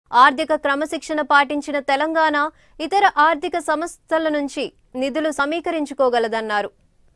ఆర్థిక క్రమశిక్షణ పాటించిన తెలంగాణ ఇతర ఆర్థిక సంస్థల నుంచి నిధులు సమీకరించుకోగలదన్నారు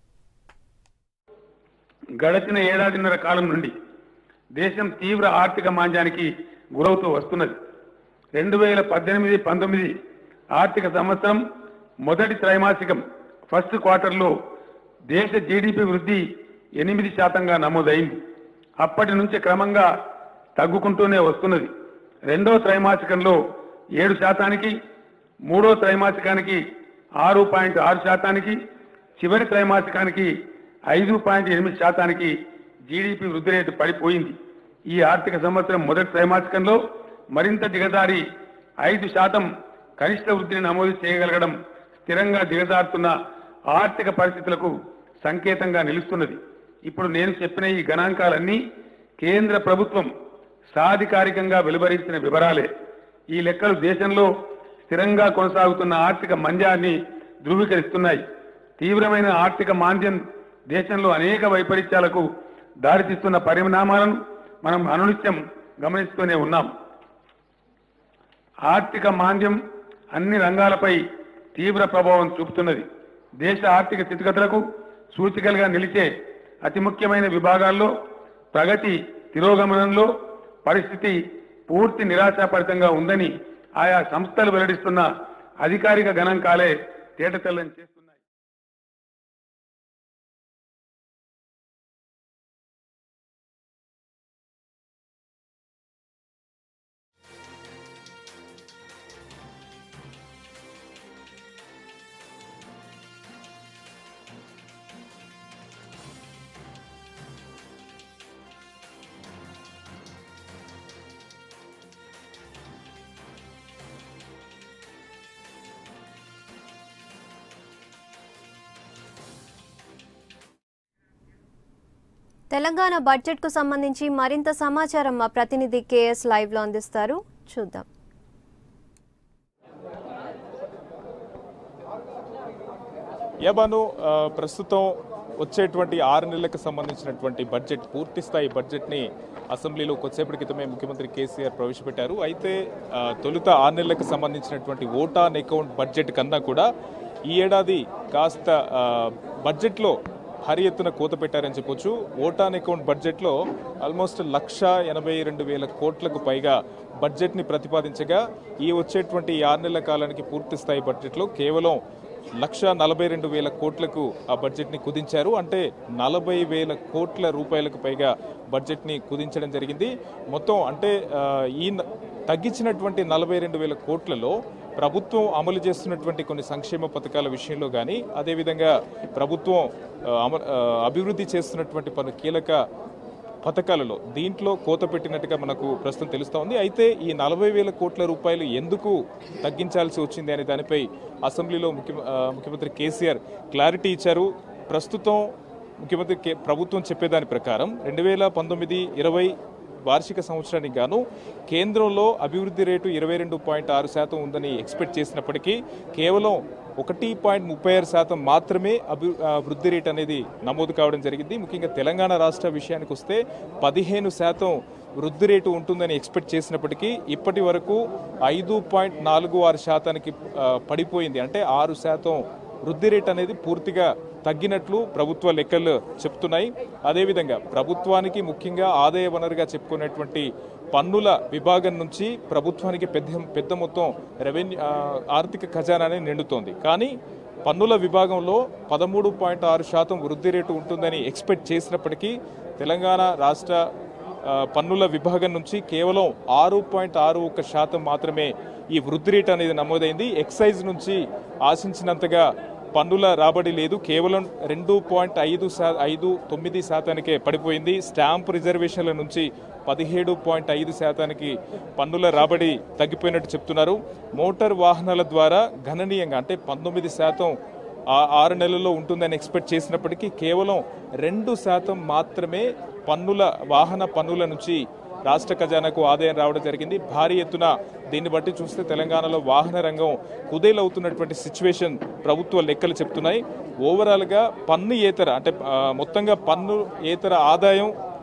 గడచిన ఏడాదిన్నర కాలం నుండి దేశం తీవ్ర ఆర్థిక మాంద్యానికి గురవుతూ వస్తున్నది రెండు వేల పద్దెనిమిది పంతొమ్మిది ఆర్థిక సంవత్సరం మొదటి త్రైమాసికం ఫస్ట్ క్వార్టర్లో దేశ జీడిపి వృద్ధి ఎనిమిది శాతంగా నమోదైంది అప్పటి నుంచి క్రమంగా తగ్గుకుంటూనే వస్తున్నది రెండో త్రైమాసికంలో ఏడు శాతానికి మూడో త్రైమాసికానికి ఆరు పాయింట్ ఆరు శాతానికి చివరి త్రైమాసికానికి ఐదు పాయింట్ ఎనిమిది శాతానికి జీడిపి వృద్ధి రేటు పడిపోయింది ఈ ఆర్థిక సంవత్సరం మొదటి త్రైమాసికంలో మరింత దిగజారి ఐదు శాతం కనిష్ట వృద్ధిని నమోదు చేయగలగడం స్థిరంగా దిగజారుతున్న ఆర్థిక పరిస్థితులకు సంకేతంగా నిలుస్తున్నది ఇప్పుడు నేను చెప్పిన ఈ గణాంకాలన్నీ కేంద్ర ప్రభుత్వం సాధికారికంగా వెలువరించిన వివరాలే ఈ లెక్కలు దేశంలో స్థిరంగా కొనసాగుతున్న ఆర్థిక మంద్యాన్ని ధృవీకరిస్తున్నాయి తీవ్రమైన ఆర్థిక మాంద్యం దేశంలో అనేక వైపరీత్యాలకు దారితీస్తున్న పరిణామాలను మనం అనునిత్యం గమనిస్తూనే ఉన్నాం ఆర్థిక మాంద్యం అన్ని రంగాలపై తీవ్ర ప్రభావం చూపుతున్నది దేశ ఆర్థిక స్థితిగతులకు సూచికలుగా నిలిచే అతి ముఖ్యమైన విభాగాల్లో ప్రగతి తిరోగమనంలో పరిస్థితి పూర్తి నిరాశాపరితంగా ఉందని ఆయా సంస్థలు వెల్లడిస్తున్న అధికారిక గణాంకాలే తేటతెల్లం చేస్తున్నాయి తెలంగాణ బడ్జెట్కు సంబంధించి మరింత సమాచారం మా ప్రతినిధి కేఎస్ లైవ్లో అందిస్తారు చూద్దాం ఏబాను ఆ, ప్రస్తుతం వచ్చేటువంటి ఆరు నెలలకు సంబంధించినటువంటి బడ్జెట్ పూర్తి స్థాయి బడ్జెట్ని అసెంబ్లీలో కొద్దిసేపటి క్రితమే ముఖ్యమంత్రి కేసీఆర్ ప్రవేశపెట్టారు అయితే ఆ, తొలుత ఆరు నెలలకు సంబంధించినటువంటి ఓటాన్ అకౌంట్ బడ్జెట్ కన్నా కూడా ఈ ఏడాది కాస్త ఆ, బడ్జెట్లో భారీ ఎత్తున కోత పెట్టారని చెప్పొచ్చు ఓటాన్ అకౌంట్ బడ్జెట్లో ఆల్మోస్ట్ లక్ష ఎనభై రెండు వేల కోట్లకు పైగా బడ్జెట్ని ప్రతిపాదించగా ఈ వచ్చేటువంటి ఈ ఆరు నెలల కాలానికి పూర్తి స్థాయి బడ్జెట్లో కేవలం లక్ష నలభై రెండు వేల కోట్లకు ఆ బడ్జెట్ని కుదించారు అంటే నలభై వేల కోట్ల రూపాయలకు పైగా బడ్జెట్ని కుదించడం జరిగింది మొత్తం అంటే ఆ, ఈ న- తగ్గించినటువంటి నలభై రెండు వేల కోట్లలో ప్రభుత్వం అమలు చేస్తున్నటువంటి కొన్ని సంక్షేమ పథకాల విషయంలో కానీ అదేవిధంగా ప్రభుత్వం ఆ, అమ- ఆ, అభివృద్ధి చేస్తున్నటువంటి పలు కీలక పథకాలలో దీంట్లో కోత పెట్టినట్టుగా మనకు ప్రస్తుతం తెలుస్తూ ఉంది అయితే ఈ నలభై వేల కోట్ల రూపాయలు ఎందుకు తగ్గించాల్సి వచ్చింది అనే దానిపై అసెంబ్లీలో ముఖ్య ఆ, ముఖ్యమంత్రి కేసీఆర్ క్లారిటీ ఇచ్చారు ప్రస్తుతం ముఖ్యమంత్రి కే ప్రభుత్వం చెప్పేదాని ప్రకారం రెండు వేల పంతొమ్మిది ఇరవై వార్షిక సంవత్సరానికి గాను కేంద్రంలో అభివృద్ధి రేటు ఇరవై రెండు పాయింట్ ఆరు శాతం ఉందని ఎక్స్పెక్ట్ చేసినప్పటికీ కేవలం ఒకటి పాయింట్ ముప్పై ఆరు శాతం మాత్రమే అభి ఆ, వృద్ధి రేట్ అనేది నమోదు కావడం జరిగింది ముఖ్యంగా తెలంగాణ రాష్ట్ర విషయానికి వస్తే పదిహేను శాతం వృద్ధి రేటు ఉంటుందని ఎక్స్పెక్ట్ చేసినప్పటికీ ఇప్పటి వరకు ఐదు పాయింట్ నాలుగు ఆరు శాతానికి ఆ, పడిపోయింది అంటే ఆరు శాతం వృద్ధి రేట్ అనేది పూర్తిగా తగ్గినట్లు ప్రభుత్వ లెక్కలు చెప్తున్నాయి అదేవిధంగా ప్రభుత్వానికి ముఖ్యంగా ఆదాయ వనరుగా చెప్పుకునేటువంటి పన్నుల విభాగం నుంచి ప్రభుత్వానికి పెద్ద పెద్ద మొత్తం రెవెన్యూ ఆ, ఆర్థిక ఖజానానే నిండుతోంది కానీ పన్నుల విభాగంలో పదమూడు పాయింట్ ఆరు శాతం వృద్ధి రేటు ఉంటుందని ఎక్స్పెక్ట్ చేసినప్పటికీ తెలంగాణ రాష్ట్ర ఆ, పన్నుల విభాగం నుంచి కేవలం ఆరు పాయింట్ ఆరు ఒక శాతం మాత్రమే ఈ వృద్ధి రేట్ అనేది నమోదైంది ఎక్సైజ్ నుంచి ఆశించినంతగా పన్నుల రాబడి లేదు కేవలం రెండు పాయింట్ ఐదు శా ఐదు తొమ్మిది శాతానికే పడిపోయింది స్టాంప్ రిజర్వేషన్ల నుంచి పదిహేడు పాయింట్ ఐదు శాతానికి పన్నుల రాబడి తగ్గిపోయినట్టు చెప్తున్నారు మోటార్ వాహనాల ద్వారా గణనీయంగా అంటే పంతొమ్మిది శాతం ఆ- ఆరు నెలల్లో ఉంటుందని ఎక్స్పెక్ట్ చేసినప్పటికీ కేవలం రెండు శాతం మాత్రమే పన్నుల వాహన పన్నుల నుంచి రాష్ట్ర ఖజానాకు ఆదాయం రావడం జరిగింది భారీ ఎత్తున దీన్ని బట్టి చూస్తే తెలంగాణలో వాహన రంగం కుదేలవుతున్నటువంటి సిచ్యువేషన్ ప్రభుత్వ లెక్కలు చెప్తున్నాయి ఓవరాల్గా పన్ను ఏతర అంటే ఆ, మొత్తంగా పన్ను ఏతర ఆదాయం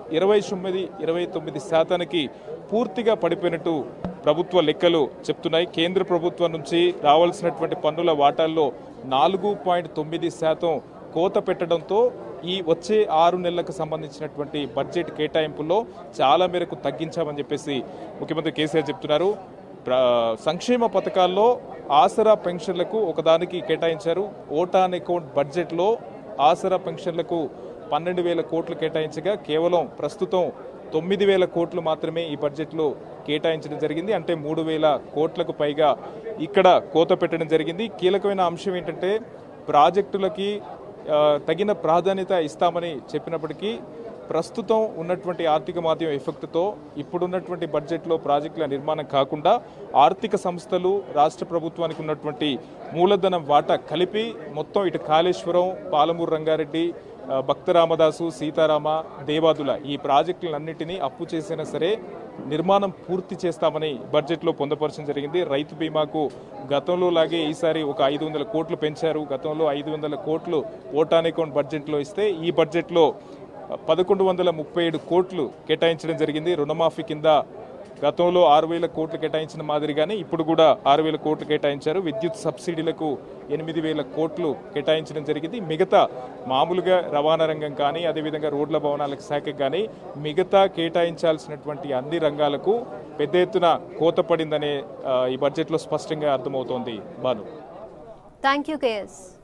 ఇరవై తొమ్మిది ఇరవై తొమ్మిది శాతానికి పూర్తిగా పడిపోయినట్టు ప్రభుత్వ లెక్కలు చెప్తున్నాయి కేంద్ర ప్రభుత్వం నుంచి రావాల్సినటువంటి పన్నుల వాటాల్లో నాలుగు పాయింట్ తొమ్మిది శాతం కోత పెట్టడంతో ఈ వచ్చే ఆరు నెలలకు సంబంధించినటువంటి బడ్జెట్ కేటాయింపుల్లో చాలా మేరకు తగ్గించామని చెప్పేసి ముఖ్యమంత్రి కేసీఆర్ చెప్తున్నారు ప్ర- సంక్షేమ పథకాల్లో ఆసరా పెన్షన్లకు ఒకదానికి కేటాయించారు ఓటాన్ అకౌంట్ బడ్జెట్లో ఆసరా పెన్షన్లకు పన్నెండు వేల కోట్లు కేటాయించగా కేవలం ప్రస్తుతం తొమ్మిది వేల కోట్లు మాత్రమే ఈ బడ్జెట్లో కేటాయించడం జరిగింది అంటే మూడు వేల కోట్లకు పైగా ఇక్కడ కోత పెట్టడం జరిగింది కీలకమైన అంశం ఏంటంటే ప్రాజెక్టులకి ఆ, తగిన ప్రాధాన్యత ఇస్తామని చెప్పినప్పటికీ ప్రస్తుతం ఉన్నటువంటి ఆర్థిక మాధ్యమ ఎఫెక్ట్తో ఇప్పుడున్నటువంటి బడ్జెట్లో ప్రాజెక్టుల నిర్మాణం కాకుండా ఆర్థిక సంస్థలు రాష్ట్ర ప్రభుత్వానికి ఉన్నటువంటి మూలధనం వాటా కలిపి మొత్తం ఇటు కాళేశ్వరం పాలమూరు రంగారెడ్డి ఆ, భక్త రామదాసు సీతారామ దేవాదుల ఈ ప్రాజెక్టులన్నింటినీ అప్పు చేసినా సరే నిర్మాణం పూర్తి చేస్తామని బడ్జెట్లో పొందపరచడం జరిగింది రైతు బీమాకు గతంలో లాగే ఈసారి ఒక ఐదు వందల కోట్లు పెంచారు గతంలో ఐదు వందల కోట్లు ఓటాన్ అకౌంట్ బడ్జెట్లో ఇస్తే ఈ బడ్జెట్లో పదకొండు వందల ముప్పై ఏడు కోట్లు కేటాయించడం జరిగింది రుణమాఫీ కింద గతంలో ఆరు వేల కోట్లు కేటాయించిన మాదిరిగానే ఇప్పుడు కూడా ఆరు వేల కోట్లు కేటాయించారు విద్యుత్ సబ్సిడీలకు ఎనిమిది వేల కోట్లు కేటాయించడం జరిగింది మిగతా మామూలుగా రవాణా రంగం కానీ అదేవిధంగా రోడ్ల భవనాలకు శాఖ కానీ మిగతా కేటాయించాల్సినటువంటి అన్ని రంగాలకు పెద్ద ఎత్తున కోత పడిందనే ఆ, ఈ బడ్జెట్లో స్పష్టంగా అర్థమవుతోంది బాను థ్యాంక్ యూ కేఎస్